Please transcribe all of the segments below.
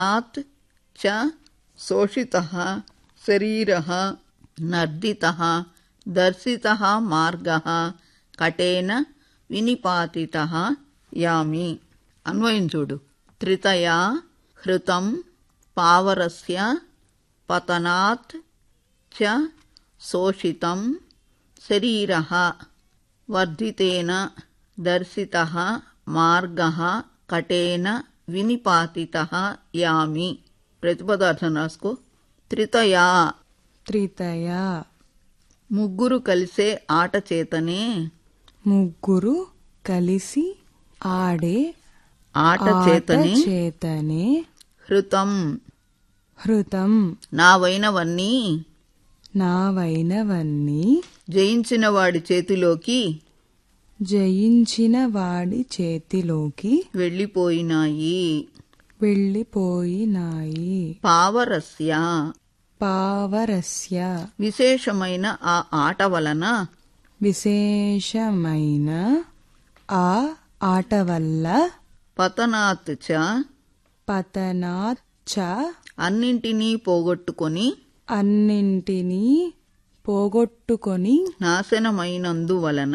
ఆత్ చ శోషిత శరీర నర్దిత దర్శిత మార్గ కటేన వినిపాతిత యామి అన్వయం చూడు త్రితయా హృతం పావరస్య పతనాత్ చ శోషితం శరీర వర్ధితేన దర్శిత మార్గ కటేన వినిపాతిత యామి ప్రతిపదార్థం రాసుకో త్రితయా త్రితయా ముగ్గురు కలిసే ఆట చేతనే ముగ్గురు కలిసి ఆడే ఆట ఆట చేతనే చేతనే హృతం హృతం నావైనవన్నీ నావైనవన్నీ జయించిన వాడి చేతిలోకి జయించిన వాడి చేతిలోకి వెళ్ళిపోయినాయి వెళ్ళిపోయినాయి పావరస్య పావరస్య విశేషమైన ఆ ఆట వలన విశేషమైన ఆ ఆట వల్ల పతనాత్ చ పతనాత్ చ అన్నింటినీ పోగొట్టుకొని అన్నింటినీ పోగొట్టుకొని నాశనమైనందువలన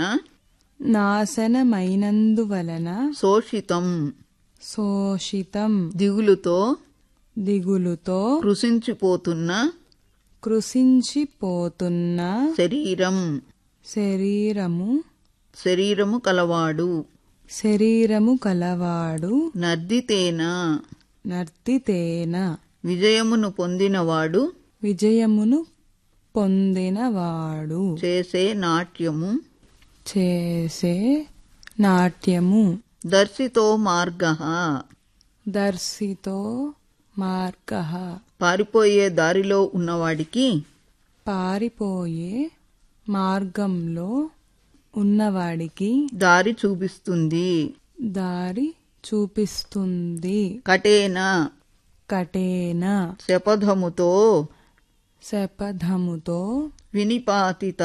నాశనమైనందువలన శోషితం శోషితం దిగులుతో దిగులుతో కృషించిపోతున్న కృషించిపోతున్న శరీరం శరీరము శరీరము కలవాడు శరీరము కలవాడు నర్దితేన నర్తితేన విజయమును పొందినవాడు విజయమును పొందినవాడు చేసే నాట్యము చేసే నాట్యము దర్శితో మార్గ దర్శితో మార్గ పారిపోయే దారిలో ఉన్నవాడికి పారిపోయే మార్గంలో ఉన్నవాడికి దారి చూపిస్తుంది దారి చూపిస్తుంది కటేన కటేన శపథముతో శపథముతో వినిపాతిత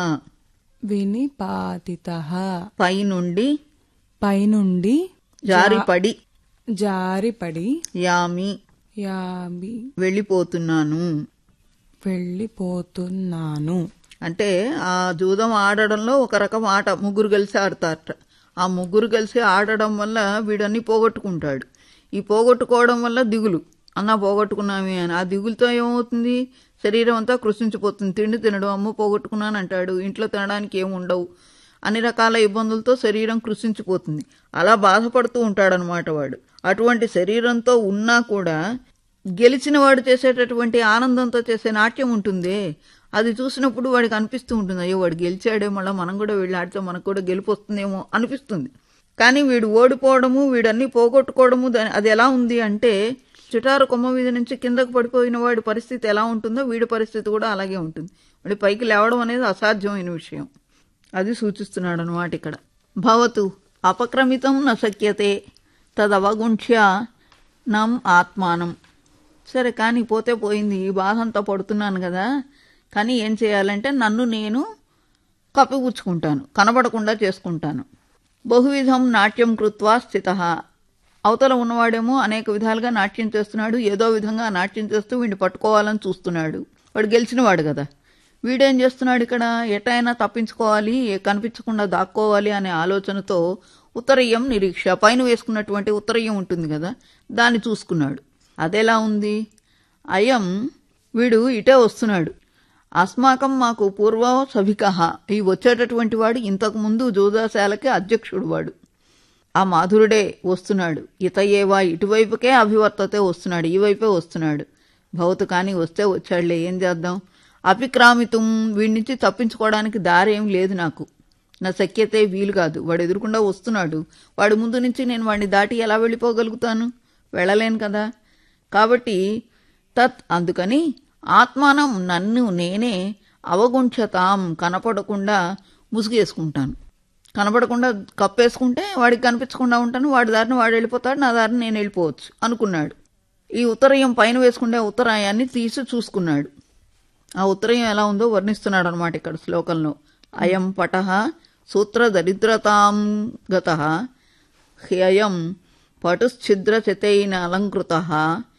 వినిపాతిత పైనుండి పైనుండి జారిపడి జారిపడి యామి యాబి వెళ్ళిపోతున్నాను వెళ్ళిపోతున్నాను అంటే ఆ జూదం ఆడడంలో ఒక రకం ఆట ముగ్గురు కలిసి ఆడతారట ఆ ముగ్గురు కలిసి ఆడడం వల్ల వీడన్ని పోగొట్టుకుంటాడు ఈ పోగొట్టుకోవడం వల్ల దిగులు అన్న పోగొట్టుకున్నామే అని ఆ దిగులుతో ఏమవుతుంది శరీరం అంతా కృషించిపోతుంది తిండి తినడం అమ్మ పోగొట్టుకున్నాను అంటాడు ఇంట్లో తినడానికి ఏమి ఉండవు అన్ని రకాల ఇబ్బందులతో శరీరం కృషించిపోతుంది అలా బాధపడుతూ ఉంటాడనమాట వాడు అటువంటి శరీరంతో ఉన్నా కూడా గెలిచిన వాడు చేసేటటువంటి ఆనందంతో చేసే నాట్యం ఉంటుందే అది చూసినప్పుడు వాడికి అనిపిస్తూ ఉంటుంది అయ్యో వాడు గెలిచాడే మళ్ళీ మనం కూడా వెళ్ళి ఆడితే మనకు కూడా గెలుపు వస్తుందేమో అనిపిస్తుంది కానీ వీడు ఓడిపోవడము వీడన్నీ పోగొట్టుకోవడము దాని అది ఎలా ఉంది అంటే చిటారు కొమ్మ మీద నుంచి కిందకు పడిపోయిన వాడి పరిస్థితి ఎలా ఉంటుందో వీడి పరిస్థితి కూడా అలాగే ఉంటుంది వాడి పైకి లేవడం అనేది అసాధ్యమైన విషయం అది సూచిస్తున్నాడు అనమాట ఇక్కడ భవతు అపక్రమితం న శక్యతే తదవగుంఠ్య నం ఆత్మానం సరే కానీ పోతే పోయింది ఈ బాధ అంతా పడుతున్నాను కదా కానీ ఏం చేయాలంటే నన్ను నేను కప్పిపుచ్చుకుంటాను కనబడకుండా చేసుకుంటాను బహువిధం నాట్యం కృత్వా స్థిత అవతల ఉన్నవాడేమో అనేక విధాలుగా నాట్యం చేస్తున్నాడు ఏదో విధంగా నాట్యం చేస్తూ వీడిని పట్టుకోవాలని చూస్తున్నాడు వాడు గెలిచినవాడు కదా వీడేం చేస్తున్నాడు ఇక్కడ ఎటైనా తప్పించుకోవాలి కనిపించకుండా దాక్కోవాలి అనే ఆలోచనతో ఉత్తరయ్యం నిరీక్ష పైన వేసుకున్నటువంటి ఉత్తరయ్యం ఉంటుంది కదా దాన్ని చూసుకున్నాడు అదెలా ఉంది అయం వీడు ఇటే వస్తున్నాడు అస్మాకం మాకు పూర్వ సభిక ఈ వచ్చేటటువంటి వాడు ఇంతకు ముందు జోదాశాలకి అధ్యక్షుడు వాడు ఆ మాధురుడే వస్తున్నాడు ఇతయేవా ఇటువైపుకే అభివర్తతే వస్తున్నాడు ఈ వైపే వస్తున్నాడు భవతు కానీ వస్తే వచ్చాడులే ఏం చేద్దాం అపిక్రామితం వీడి నుంచి తప్పించుకోవడానికి దారి ఏం లేదు నాకు నా శక్యతే వీలు కాదు వాడు ఎదురుకుండా వస్తున్నాడు వాడి ముందు నుంచి నేను వాడిని దాటి ఎలా వెళ్ళిపోగలుగుతాను వెళ్ళలేను కదా కాబట్టి తత్ అందుకని ఆత్మానం నన్ను నేనే అవగుంచతాం కనపడకుండా ముసుగేసుకుంటాను కనపడకుండా కప్పేసుకుంటే వాడికి కనిపించకుండా ఉంటాను వాడి దారిని వాడు వెళ్ళిపోతాడు నా దారిని నేను వెళ్ళిపోవచ్చు అనుకున్నాడు ఈ ఉత్తరయం పైన వేసుకుంటే ఉత్తరాయాన్ని తీసి చూసుకున్నాడు ఆ ఉత్తరయం ఎలా ఉందో వర్ణిస్తున్నాడు అనమాట ఇక్కడ శ్లోకంలో అయం పట సూత్ర దరిద్రతాం గత హ్యయం పటుశ్ఛిద్రచతైన అలంకృత